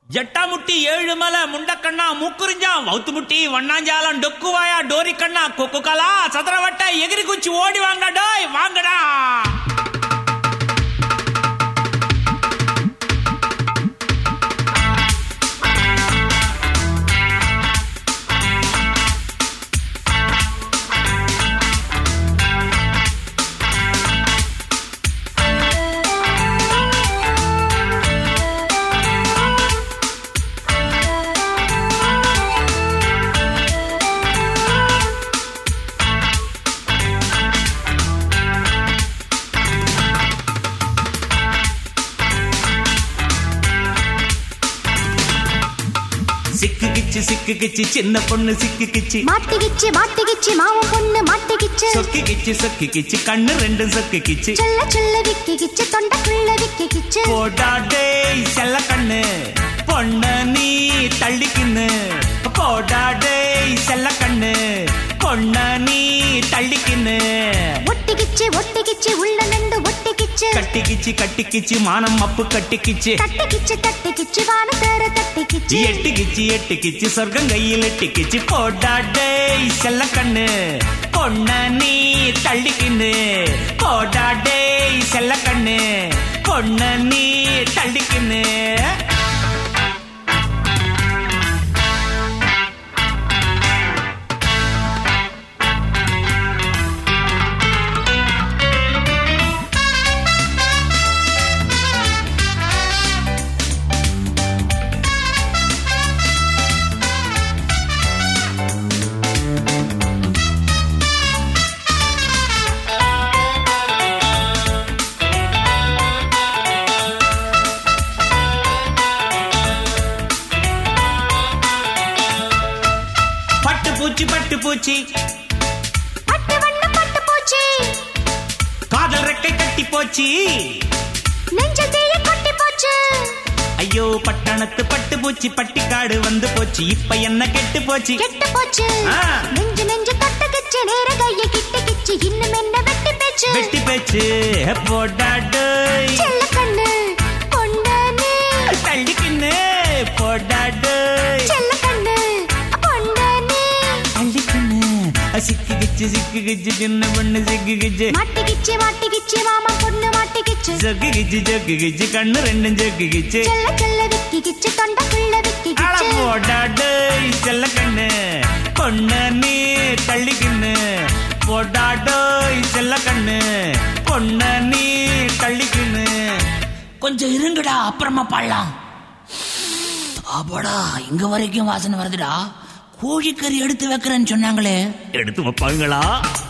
ஜட்டாமுட்டி ஏழுமலை முண்டக்கண்ணா மூக்குறிஞ்சா வவுத்து முட்டி வண்ணாஞ்சாலம் டொக்குவாயா டோரி கண்ணா கொக்கு கலா சதுரவட்ட எகிரி குச்சி ஓடி வாங்க டோய் வாங்கடா சிக்குகிச்சு சிக்குகிச்சு சின்ன பொண்ணு சிக்குகிச்சு மாட்டிக்கிச்சு மாட்டிக்கிச்சு மாவும் பொண்ணு மாட்டிக்கிச்சு சொக்கிக்கிச்சு சொக்கிக்கிச்சு கண்ணு ரெண்டும் சொக்கிக்கிச்சு சொல்ல சொல்ல விக்கிக்கிச்சு தொண்டைக்குள்ள விக்கிக்கிச்சு போடா டேய் செல்ல கண்ணு பொண்ண நீ தள்ளிக்கின்னு போடா டேய் செல்ல கண்ணு பொண்ண நீ தள்ளிக்கின்னு ஒட்டிக்கிச்சு ஒட்டிக்கிச்சு உள்ள நண்டு ஒட்டிக்கிச்சு கட்டிக்கிச்சு கட்டிக்கிச்சு மானம் அப்பு கட்டிக்கிச்சு தட்டிக்கிச்சு தட்டிக்கிச்சு வான தேர தட்டிக்கிச்சு எட்டிக்கிச்சு எட்டிக்கிச்சு சொர்க்கம் கையில் எட்டிக்கிச்சு போடா டேய் செல்ல கண்ணு பொண்ண நீ தள்ளிக்கின்னு போடா டேய் செல்ல கண்ணு பொண்ண நீ தள்ளிக்கின்னு பட்டு பூச்சி பட்டு பூச்சி பட்டு வண்ண பட்டு போச்சு காதல் ரெக்கை கட்டி போச்சு நெஞ்ச தீய கொட்டி போச்சு ஐயோ பட்டணத்து பட்டு பூச்சி பட்டிக்காடு வந்து போச்சு இப்ப என்ன கெட்டு போச்சு கெட்டு போச்சு ஆ. நெஞ்சு நெஞ்சு தொட்டுக்கிச்சு நேர கைய கிட்டுக்கிச்சு இன்னும் என்ன வெட்டி பேச்சு வெட்டி பேச்சு போடாடு செல்ல கண்ணு பொண்ணு நீ தள்ளிக்கின்னு போடாடு செல்ல கண்ணு பொண்ணு நீ தள்ளிக்கின்னு சிக்குகிச்சு சிக்குகிச்சு சின்ன பொண்ணு சிக்குகிச்சு மாட்டிக்கிச்சு மாட்டிக்கிச்சு மாமா பொண்ணு மாட்டிக்கிச்சு சொக்குகிச்சு சொக்குகிச்சு கண்ணு ரெண்டும் சொக்குகிச்சு செல்ல செல்ல விக்கிக்கிச்சு தொண்டைக்குள்ள அட விக்கிக்கிச்சு போடாடு செல்ல கண்ணு பொண்ணு நீ தள்ளிக்கின்னு போடாடோ செல்ல கண்ணு பொண்ணு நீ தள்ளிக்கின்னு கொஞ்சம் இருங்கடா அப்புறமா பாடலாம் அப்பாடா இங்க வரைக்கும் வாசனை வருதுடா கோழிக்கறி எடுத்து வைக்கிறேன்னு சொன்னாங்களே எடுத்து வைப்பாங்களா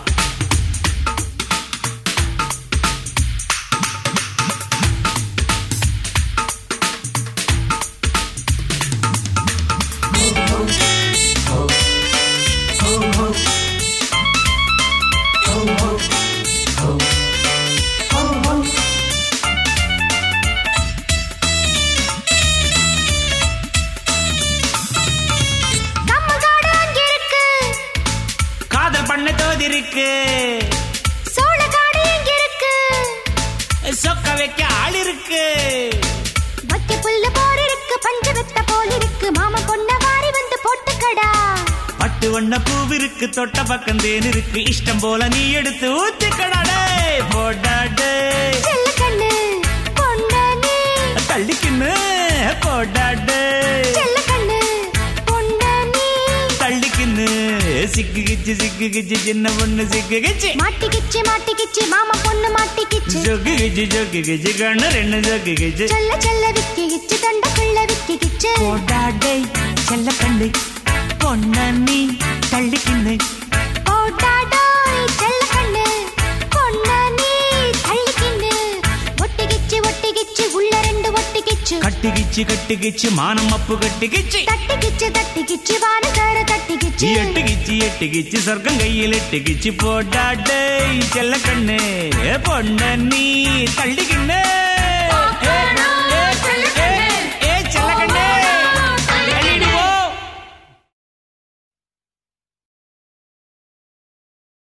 நம்ம காடு அங்க இருக்கு காதல் பண்ண தோதி இருக்கு சோழ காடு இங்க இருக்கு சொக்க வைக்க ஆள் இருக்கு வத்தி புல்லு போர் இருக்கு பஞ்சு வெத்த போல் இருக்கு மாமா பொண்ண வாரி வந்து போட்டுக்கடா பட்டு வண்ண பூவிருக்கு தொட்ட பக்கம் தேன் இருக்கு இஷ்டம் போல நீ எடுத்து ஊத்திக்கடாடே போடாடே செல்ல கண்ணு பொண்ணு நீ தள்ளிக்கின்னு போடாடே செல்ல கண்ணு பொண்ணு நீ தள்ளிக்கின்னு சிக்குகிச்சு சிக்குகிச்சு சின்ன பொண்ணு சிக்குகிச்சு மாட்டிக்கிச்சு மாட்டிக்கிச்சு மாமா பொண்ணு மாட்டிக்கிச்சு ஜொக்குகிச்சு ஜொக்குகிச்சு கண்ணு ரெண்டு ஜொக்குகிச்சு செல்ல செல்ல விக்கிக்கிச்சு தொண்டைக்குள்ள விக்கிக்கிச்சு போடாடே செல்ல கண்டு பொண்ண நீ தள்ளிக்கின்னு போட்டாடோய் செல்ல கண்ணு பொண்ணு நீ தள்ளிக்கின்னு ஒட்டிக்கிச்சு ஒட்டிக்கிச்சு உள்ள ரெண்டு ஒட்டிக்கிச்சு கட்டிக்கிச்சு கட்டிக்கிச்சு மானம் அப்பு கட்டிக்கிச்சு தட்டிக்கிச்சு தட்டிக்கிச்சு வான தேர தட்டிக்கிச்சு எட்டுக்கிச்சு எட்டுக்கிச்சு சொர்க்கம் கையில் எட்டுக்கிச்சு போடாடே செல்ல கண்ணு பொண்ண நீ தள்ளிக்கின்னு